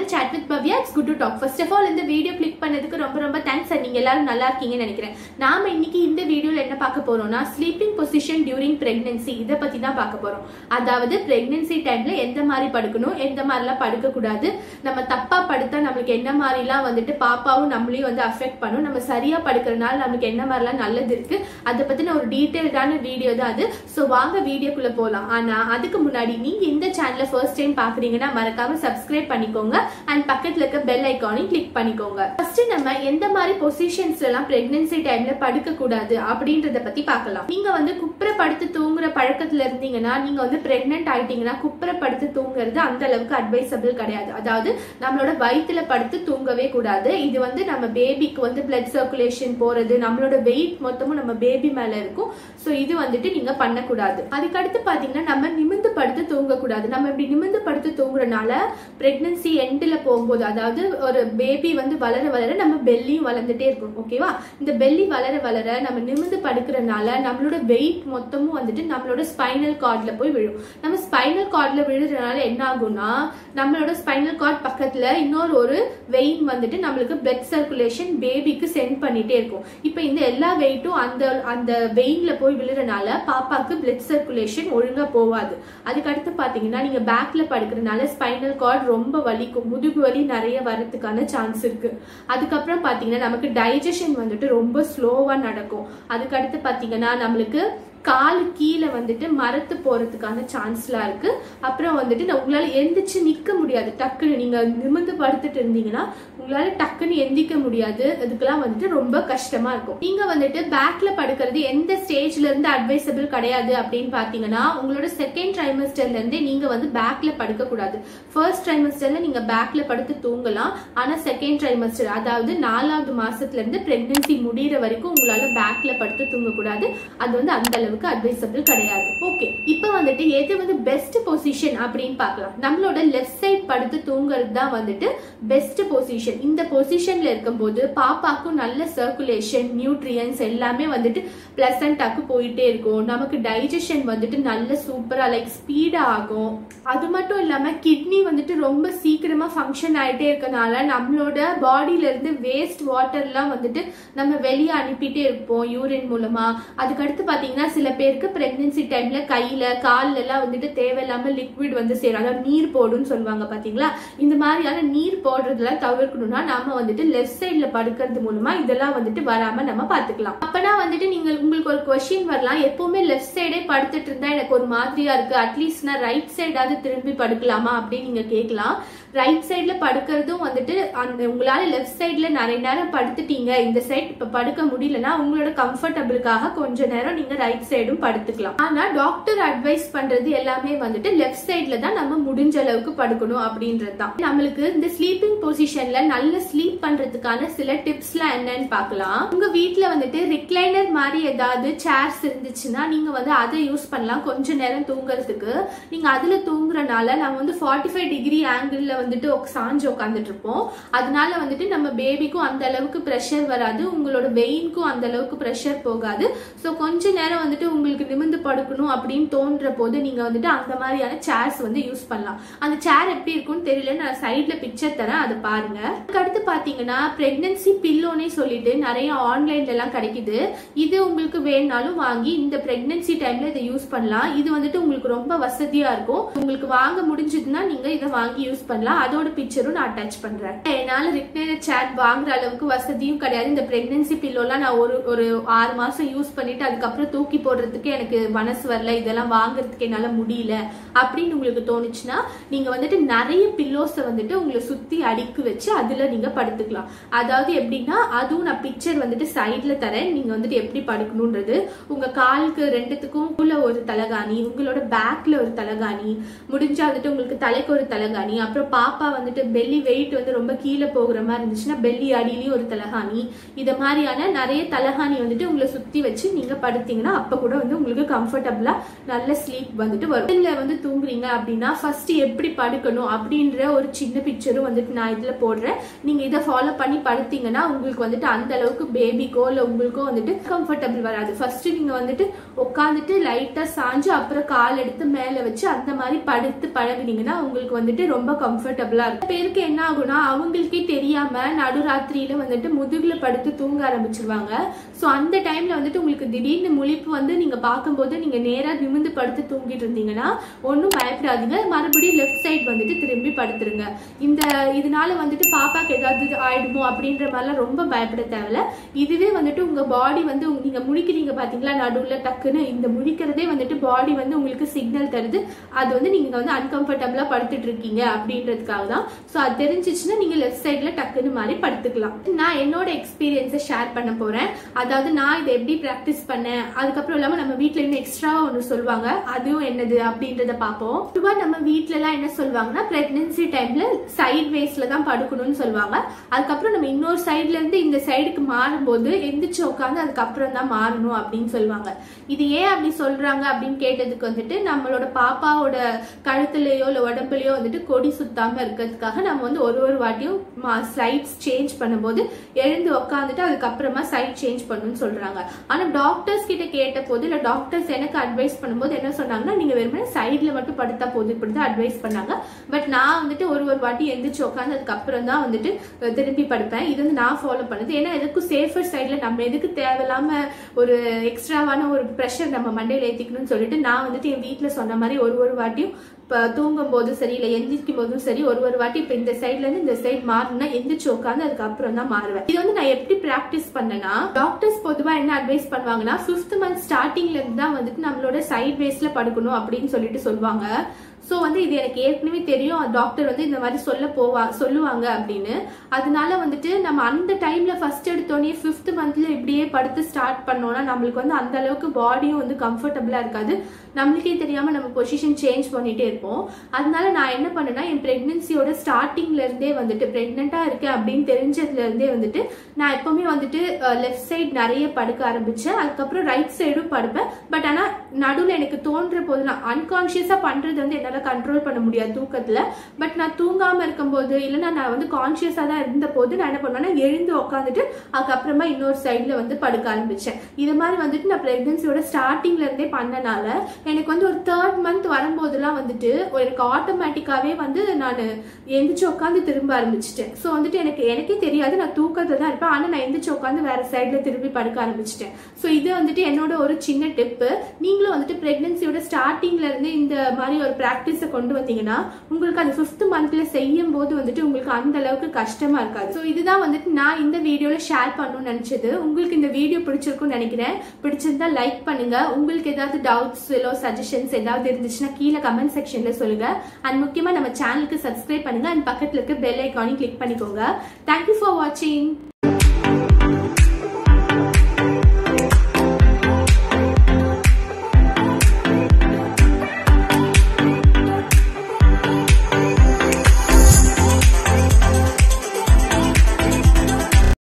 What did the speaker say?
channel chat with Bhavya it's good to talk first of all இந்த video click பண்ணதுக்கு ரொம்ப ரொம்ப தேங்க்ஸ் சார் நீங்க எல்லாரும் நல்லா இருக்கீங்கன்னு நினைக்கிறேன் நாம இன்னைக்கு இந்த வீடியோல என்ன பார்க்க போறோம்னா ஸ்லீப்பிங் பொசிஷன் டியூரிங் பிரெக்னன்சி இதை பத்தி தான் பார்க்க போறோம் அதாவது பிரெக்னன்சி டைம்ல எந்த மாதிரி படுக்கணும் எந்த மாதிரிலாம் படுக்க கூடாது நம்ம தப்பா படுத்தா நம்மளுக்கு என்ன மாதிரிலாம் வந்துட்டு பாப்பாவும் நம்மளையும் வந்து அஃபெக்ட் பண்ணும் நம்ம சரியா படுக்கிறதுனால நமக்கு என்ன மாதிரிலாம் நல்லது இருக்கு அதை பத்தின ஒரு டீடைல்டான வீடியோ தான் அது ஸோ வாங்க வீடியோக்குள்ள போலாம் ஆனா அதுக்கு முன்னாடி நீங்க இந்த சேனலை ஃபர்ஸ்ட் டைம் பாக்குறீங்கன்னா மறக்காம சப்ஸ்கிரைப் பண்ணிக்கோங்க அண்ட் பக்கத்துல இருக்க பெல் ஐக்கானையும் கிளிக் பண்ணிக்கோங்க ஃபர்ஸ்ட் நம்ம எந்த மாதிரி பொசிஷன்ஸ்ல எல்லாம் பிரெக்னன்சி டைம்ல படுக்க கூடாது அப்படின்றத பத்தி பார்க்கலாம் நீங்க வந்து குப்புற படுத்து தூங்குற பழக்கத்துல இருந்தீங்கன்னா நீங்க வந்து பிரெக்னென்ட் ஆயிட்டீங்கன்னா குப்புற படுத்து தூங்குறது அந்த அளவுக்கு அட்வைசபிள் கிடையாது அதாவது நம்மளோட வயித்துல படுத்து தூங்கவே கூடாது இது வந்து நம்ம பேபிக்கு வந்து பிளட் சர்க்குலேஷன் போறது நம்மளோட வெயிட் மொத்தமும் நம்ம பேபி மேல இருக்கும் ஸோ இது வந்துட்டு நீங்க பண்ணக்கூடாது அதுக்கடுத்து பாத்தீங்கன்னா நம்ம நிமிந்து படுத்து தூங்கக்கூடாது நம்ம இப்படி நிமிந்து படுத்து தூங்குறனால பிரெக்னன்சி எண்டில் போகும்போது அதாவது ஒரு பேபி வந்து வளர வளர நம்ம பெல்லியும் வளர்ந்துட்டே இருக்கும் ஓகேவா இந்த பெல்லி வளர வளர நம்ம நிமிந்து படுக்கிறனால நம்மளோட வெயிட் மொத்தமும் வந்துட்டு நம்மளோட ஸ்பைனல் கார்ட்ல போய் விழும் நம்ம ஸ்பைனல் கார்ட்ல விழுறதுனால என்ன ஆகும்னா நம்மளோட ஸ்பைனல் கார்ட் பக்கத்துல இன்னொரு ஒரு வெயின் வந்துட்டு நம்மளுக்கு பிளட் சர்க்குலேஷன் பேபிக்கு சென்ட் பண்ணிட்டே இருக்கும் இப்போ இந்த எல்லா வெயிட்டும் அந்த அந்த வெயின்ல போய் விழுறனால பாப்பாக்கு பிளட் சர்க்குலேஷன் ஒழுங்கா போவாது அதுக்கடுத்து பாத்தீங்கன்னா நீங்க பேக்ல படுக்கிறதுனால ஸ்பைனல் கார்டு ரொம்ப வலிக்கும் முதுகு வலி நிறைய வரதுக்கான சான்ஸ் இருக்கு அதுக்கப்புறம் பாத்தீங்கன்னா நமக்கு டைஜஷன் வந்துட்டு ரொம்ப ஸ்லோவா நடக்கும் அதுக்கடுத்து பாத்தீங்கன்னா நம்மளுக்கு கால் கீழே வந்துட்டு மரத்து போறதுக்கான சான்ஸ்லாம் இருக்கு அப்புறம் வந்துட்டு நான் உங்களால எந்திரிச்சு நிக்க முடியாது டக்குன்னு நீங்க நிமிர்ந்து படுத்துட்டு இருந்தீங்கன்னா உங்களால டக்குன்னு எந்திக்க முடியாது அதுக்கெல்லாம் வந்துட்டு ரொம்ப கஷ்டமா இருக்கும் நீங்க வந்துட்டு பேக்ல படுக்கிறது எந்த ஸ்டேஜ்ல இருந்து அட்வைசபிள் கிடையாது அப்படின்னு பாத்தீங்கன்னா உங்களோட செகண்ட் ட்ரைமஸ்டர்ல இருந்தே நீங்க வந்து பேக்ல படுக்க கூடாது ஃபர்ஸ்ட் ட்ரைமஸ்டர்ல நீங்க பேக்ல படுத்து தூங்கலாம் ஆனா செகண்ட் ட்ரைமஸ்டர் அதாவது நாலாவது மாசத்துல இருந்து பிரெக்னன்சி முடியிற வரைக்கும் உங்களால பேக்ல படுத்து தூங்கக்கூடாது அது வந்து அந்த அளவுக்கு அட்வைசபிள் கிடையாது ஓகே இப்போ வந்துட்டு எது வந்து பெஸ்ட் பொசிஷன் அப்படின்னு பார்க்கலாம் நம்மளோட லெஃப்ட் சைட் படுத்து தூங்குறது தான் வந்துட்டு பெஸ்ட் பொசிஷன் இந்த பொசிஷன்ல இருக்கும்போது பாப்பாக்கும் நல்ல சர்க்குலேஷன் நியூட்ரியன்ஸ் எல்லாமே வந்துட்டு பிளசண்டாக்கு போயிட்டே இருக்கும் நமக்கு டைஜஷன் வந்துட்டு நல்ல சூப்பரா லைக் ஸ்பீடா ஆகும் அது மட்டும் இல்லாம கிட்னி வந்துட்டு ரொம்ப சீக்கிரமா ஃபங்க்ஷன் ஆயிட்டே இருக்கனால நம்மளோட பாடியில இருந்து வேஸ்ட் வாட்டர்லாம் வந்துட்டு நம்ம வெளியே அனுப்பிட்டே இருப்போம் யூரின் மூலமா அதுக்கடுத்து பாத்தீங்கன்னா சில பேருக்கு பிரெக்னன்சி டைம்ல கையில கால்ல எல்லாம் வந்துட்டு தேவையில்லாம லிக்விட் வந்து சேரும் அதாவது நீர் போடுன்னு சொல்லுவாங்க பாத்தீங்களா இந்த மாதிரியான நீர் போடுறதெல்லாம் தவிர்க்கணும்னா நாம வந்துட்டு லெஃப்ட் சைட்ல படுக்கிறது மூலமா இதெல்லாம் வந்துட்டு வராம நம்ம பாத்துக்கலாம் அப்பனா வந்துட்டு நீங்க உங்களுக்கு ஒரு கொஸ்டின் வரலாம் எப்பவுமே லெஃப்ட் சைடே படுத்துட்டு இருந்தா எனக்கு ஒரு மாதிரியா இருக்கு அட்லீஸ்ட் நான் ரைட் சைடாவது திரும்பி படுக்கலாமா அப்படின்னு நீங்க கேட்கலாம் ரைட் சைட்ல படுக்கிறதும் வந்துட்டு அந்த உங்களால லெஃப்ட் சைட்ல நிறைய நேரம் படுத்துட்டீங்க இந்த சைட் இப்ப படுக்க முடியலன்னா உங்களோட கம்ஃபர்டபுளுக்காக கொஞ்ச நேரம் நீங்க ரைட் சைடும் படுத்துக்கலாம் ஆனா டாக்டர் அட்வைஸ் பண்றது எல்லாமே வந்துட்டு லெஃப்ட் சைட்ல தான் நம்ம முடிஞ்ச அளவுக்கு படுக்கணும் அப்படின்றது தான் நம்மளுக்கு இந்த ஸ்லீப்பிங் பொசிஷன்ல நல்ல ஸ்லீப் பண்றதுக்கான சில டிப்ஸ்லாம் என்னன்னு பார்க்கலாம் உங்க வீட்ல வந்துட்டு ரிக்ளைனர் மாதிரி ஏதாவது சேர்ஸ் இருந்துச்சுன்னா நீங்க வந்து அதை யூஸ் பண்ணலாம் கொஞ்ச நேரம் தூங்குறதுக்கு நீங்க அதுல தூங்குறனால நம்ம வந்து ஃபார்ட்டி ஃபைவ் டிகிரி ஆங்கிள் வந்துட்டு உக்- சாஞ்சு உட்காந்துட்டு இருப்போம் அதனால வந்துட்டு நம்ம பேபிக்கும் அந்த அளவுக்கு ப்ரெஷர் வராது உங்களோட வெயின்க்கும் அந்த அளவுக்கு ப்ரெஷர் போகாது ஸோ கொஞ்ச நேரம் வந்துட்டு உங்களுக்கு நிமிர்ந்து படுக்கணும் அப்படின்னு தோன்ற போது நீங்க வந்துட்டு அந்த மாதிரியான சேர்ஸ் வந்து யூஸ் பண்ணலாம் அந்த சேர் எப்படி இருக்கும்னு தெரியல நான் சைட்ல பிக்சர் தரேன் அதை பாருங்க அதுக்கடுத்து பாத்தீங்கன்னா பிரெக்னன்சி பில்லோனே சொல்லிட்டு நிறைய ஆன்லைன்ல எல்லாம் கிடைக்குது இது உங்களுக்கு வேணும்னாலும் வாங்கி இந்த பிரெக்னன்சி டைம்ல இதை யூஸ் பண்ணலாம் இது வந்துட்டு உங்களுக்கு ரொம்ப வசதியா இருக்கும் உங்களுக்கு வாங்க முடிஞ்சதுன்னா நீங்க இதை வாங்கி யூஸ் பண்ணலாம் அதோட பிக்சரும் நான் அட்டாச் பண்றேன் என்னால ரிக்னைனர் சேட் வாங்குற அளவுக்கு வசதியும் கிடையாது இந்த பிரெக்னன்சி பில்லோலாம் நான் ஒரு ஒரு ஆறு மாசம் யூஸ் பண்ணிட்டு அதுக்கப்புறம் தூக்கி போடுறதுக்கு எனக்கு மனசு வரல இதெல்லாம் வாங்குறதுக்கு என்னால முடியல அப்படின்னு உங்களுக்கு தோணுச்சுன்னா நீங்க வந்துட்டு நிறைய பில்லோஸை வந்துட்டு உங்களை சுத்தி அடுக்கி வச்சு அதுல நீங்க படுத்துக்கலாம் அதாவது எப்படின்னா அதுவும் நான் பிக்சர் வந்துட்டு சைட்ல தரேன் நீங்க வந்துட்டு எப்படி படுக்கணுன்றது உங்க காலுக்கு ரெண்டுத்துக்கும் உள்ள ஒரு தலகாணி உங்களோட பேக்ல ஒரு தலகாணி முடிஞ்சா வந்துட்டு உங்களுக்கு தலைக்கு ஒரு தலகாணி அப்புறம் பாப்பா வந்துட்டு பெல்லி வெயிட் வந்து ரொம்ப கீழே போகிற மாதிரி இருந்துச்சுன்னா பெல்லி அடியிலயும் ஒரு தலகாணி இத மாதிரியான நிறைய தலகாணி வந்துட்டு உங்களை சுத்தி வச்சு நீங்க படுத்தீங்கன்னா அப்ப கூட வந்து உங்களுக்கு கம்ஃபர்டபுளா நல்ல ஸ்லீப் வந்துட்டு வரும் இதுல வந்து தூங்குறீங்க அப்படின்னா ஃபர்ஸ்ட் எப்படி படுக்கணும் அப்படின்ற ஒரு சின்ன பிக்சரும் வந்துட்டு நான் இதுல போடுறேன் நீங்க இதை ஃபாலோ பண்ணி படுத்தீங்கன்னா உங்களுக்கு வந்துட்டு அந்த அளவுக்கு பேபிக்கோ இல்ல உங்களுக்கோ வந்துட்டு கம்ஃபர்டபுள் வராது ஃபர்ஸ்ட் நீங்க வந்துட்டு உட்காந்துட்டு லைட்டா சாஞ்சு அப்புறம் கால் எடுத்து மேல வச்சு அந்த மாதிரி படுத்து பழகுனீங்கன்னா உங்களுக்கு வந்துட்டு ரொம்ப கம்ஃபர்ட் கம்ஃபர்டபுளா இருக்கும் பேருக்கு என்ன ஆகும்னா அவங்களுக்கே தெரியாம நடுராத்திரியில வந்துட்டு முதுகுல படுத்து தூங்க ஆரம்பிச்சிருவாங்க ஸோ அந்த டைம்ல வந்துட்டு உங்களுக்கு திடீர்னு முழிப்பு வந்து நீங்க பார்க்கும்போது நீங்க நேரா நிமிந்து படுத்து தூங்கிட்டு இருந்தீங்கன்னா ஒன்றும் பயப்படாதீங்க மறுபடியும் லெஃப்ட் சைடு வந்துட்டு திரும்பி படுத்துருங்க இந்த இதனால வந்துட்டு பாப்பாக்கு ஏதாவது ஆயிடுமோ அப்படின்ற மாதிரிலாம் ரொம்ப பயப்பட தேவையில்ல இதுவே வந்துட்டு உங்க பாடி வந்து உங்க- நீங்க முழிக்கிறீங்க பாத்தீங்களா நடுவுல டக்குன்னு இந்த முழிக்கிறதே வந்துட்டு பாடி வந்து உங்களுக்கு சிக்னல் தருது அது வந்து நீங்க வந்து அன்கம்ஃபர்டபுளா படுத்துட்டு இருக்கீங்க அப்படின்றதுக்காக தான் ஸோ அது தெரிஞ்சிச்சுன்னா நீங்க லெஃப்ட் சைட்ல டக்குன்னு மாதிரி படுத்துக்கலாம் நான் என்னோட எக்ஸ்பீரியன்ஸை ஷேர் பண்ண போறேன் அதாவது நான் இதை எப்படி ப்ராக்டிஸ் பண்ணேன் அதுக்கப்புறம் இல்லாம நம்ம வீட்ல இன்னும் எக்ஸ்ட்ராவா ஒன்று சொல்லுவாங்க அதுவும் என்னது அப்படின்றத பார்ப்போம் பொதுவா நம்ம வீட்ல எல்லாம் என்ன சொல்லுவாங்கன்னா பிரெக்னன்சி டைம்ல சைட் வேஸ்ல தான் படுக்கணும்னு சொல்லுவாங்க அதுக்கப்புறம் நம்ம இன்னொரு சைடுல இருந்து இந்த சைடுக்கு மாறும்போது எந்திரிச்சு உட்காந்து அதுக்கப்புறம் தான் மாறணும் அப்படின்னு சொல்லுவாங்க இது ஏன் அப்படி சொல்றாங்க அப்படின்னு கேட்டதுக்கு வந்துட்டு நம்மளோட பாப்பாவோட கழுத்துலயோ இல்ல உடம்புலயோ வந்துட்டு கொடி சுத்தாம இருக்கிறதுக்காக நம்ம வந்து ஒரு ஒரு வாட்டியும் ஸ்லைட்ஸ் சேஞ்ச் பண்ணும்போது எழுந்து உட்காந்துட்டு அதுக்கப்புறமா சைட் சேஞ்ச் பண்ணணும்னு சொல்றாங்க ஆனா டாக்டர்ஸ் கிட்ட கேட்ட போது இல்ல டாக்டர்ஸ் எனக்கு அட்வைஸ் பண்ணும்போது என்ன சொன்னாங்கன்னா நீங்க வெறுமனே சைட்ல மட்டும் படுத்தா போதும் இப்படிதான் அட்வைஸ் பண்ணாங்க பட் நான் வந்துட்டு ஒரு ஒரு வாட்டி எந்திரிச்சு உட்காந்து அதுக்கப்புறம் தான் வந்துட்டு அஹ், திருப்பி படுப்பேன் இது வந்து நான் ஃபாலோ பண்ணது ஏன்னா எதுக்கும் சேஃபர் சைட்ல நம்ம எதுக்கு தேவையில்லாம ஒரு எக்ஸ்ட்ராவான ஒரு ப்ரெஷர் நம்ம மண்டையில ஏத்திக்கணும்னு சொல்லிட்டு நான் வந்துட்டு என் வீட்ல சொன்ன மாதிரி ஒரு ஒரு வாட்டியும் இப்போ தூங்கும் போதும் சரி இல்லை எந்திரிக்கும் போதும் சரி ஒரு ஒரு வாட்டி இப்போ இந்த சைட்ல இருந்து இந்த சைடு மாறினா எந்திரிச்சு உட்காந்து அதுக்கப்புறம் தான் மாறுவேன் இது வந்து நான் எப்படி ப்ராக்டிஸ் பண்ணேன்னா டாக்டர்ஸ் பொதுவாக என்ன அட்வைஸ் பண்ணுவாங்கன்னா ஃபிஃப்த் மந்த் ஸ்டார்டிங்ல இருந்து தான் வந்துட்டு நம்மளோட சைட் வேஸ்ல படுக்கணும் அப்படின்னு சொல்லிட்டு சொல்லுவாங்க ஸோ வந்து இது எனக்கு ஏற்கனவே தெரியும் டாக்டர் வந்து இந்த மாதிரி சொல்ல போவா சொல்லுவாங்க அப்படின்னு அதனால வந்துட்டு நம்ம அந்த டைம்ல ஃபர்ஸ்ட் எடுத்தோடனே ஃபிஃப்த் மந்த்ல இப்படியே படுத்து ஸ்டார்ட் பண்ணோம்னா நம்மளுக்கு வந்து அந்த அளவுக்கு பாடியும் வந்து கம்ஃபர்டபுளா இருக்காது நம்மளுக்கே தெரியாம நம்ம பொசிஷன் சேஞ்ச் பண்ணிட்டே இருப்போம் அதனால நான் என்ன பண்ணேன்னா என் பிரெக்னன்சியோட ஸ்டார்டிங்ல இருந்தே வந்துட்டு பிரெக்னெண்டா இருக்கேன் அப்படின்னு தெரிஞ்சதுல இருந்தே வந்துட்டு நான் எப்பவுமே வந்துட்டு லெஃப்ட் சைடு நிறைய படுக்க ஆரம்பிச்சேன் அதுக்கப்புறம் ரைட் சைடும் படுப்பேன் பட் ஆனா நடுவில் எனக்கு தோன்ற போது நான் அன்கான்சியஸா பண்றது வந்து என்னால கண்ட்ரோல் பண்ண முடியாது தூக்கத்துல பட் நான் தூங்காம இருக்கும்போது இல்லைன்னா நான் வந்து கான்சியஸா தான் இருந்த போது நான் என்ன பண்ணுவேன்னா எழுந்து உட்காந்துட்டு அதுக்கப்புறமா இன்னொரு சைட்ல வந்து படுக்க ஆரம்பிச்சேன் இது மாதிரி வந்துட்டு நான் பிரெக்னன்சியோட ஸ்டார்டிங்ல இருந்தே பண்ணனால எனக்கு வந்து ஒரு தேர்ட் மந்த் வரும்போதெல்லாம் வந்துட்டு ஒரு எனக்கு ஆட்டோமேட்டிக்காவே வந்து நான் எந்திரிச்சு உட்காந்து திரும்ப ஆரம்பிச்சிட்டேன் ஸோ வந்துட்டு எனக்கு எனக்கே தெரியாது நான் தூக்கத்தை தான் இருப்பேன் ஆனால் நான் எந்திரிச்சு உட்காந்து வேற சைட்ல திரும்பி படுக்க ஆரம்பிச்சிட்டேன் ஸோ இது வந்துட்டு என்னோட ஒரு சின்ன டிப்பு நீங்களும் வந்துட்டு பிரெக்னன்சியோட ஸ்டார்டிங்ல இருந்து இந்த மாதிரி ஒரு ப்ராக்டிஸை கொண்டு வந்தீங்கன்னா உங்களுக்கு அது ஃபிஃப்த் மந்த்ல செய்யும் போது வந்துட்டு உங்களுக்கு அந்த அளவுக்கு கஷ்டமா இருக்காது ஸோ இதுதான் வந்துட்டு நான் இந்த வீடியோல ஷேர் பண்ணணும்னு நினைச்சது உங்களுக்கு இந்த வீடியோ பிடிச்சிருக்கும்னு நினைக்கிறேன் பிடிச்சிருந்தா லைக் பண்ணுங்க உங்களுக்கு ஏதாவது டவுட்ஸ் இல்லை சஜஷன்ஸ் ஏதாவது இருந்துச்சுன்னா கீழே கமெண்ட் செக்ஷன்ல சொல்லுங்க அண்ட் முக்கியமா நம்ம சேனலுக்கு சப்ஸ்கிரைப் பண்ணுங்க அண்ட் பக்கத்துல இருக்க பெல் ஐக்கானையும் கிளிக் பண்ணிக்கோங்க தேங்க்யூ ஃபார் வாட்சிங்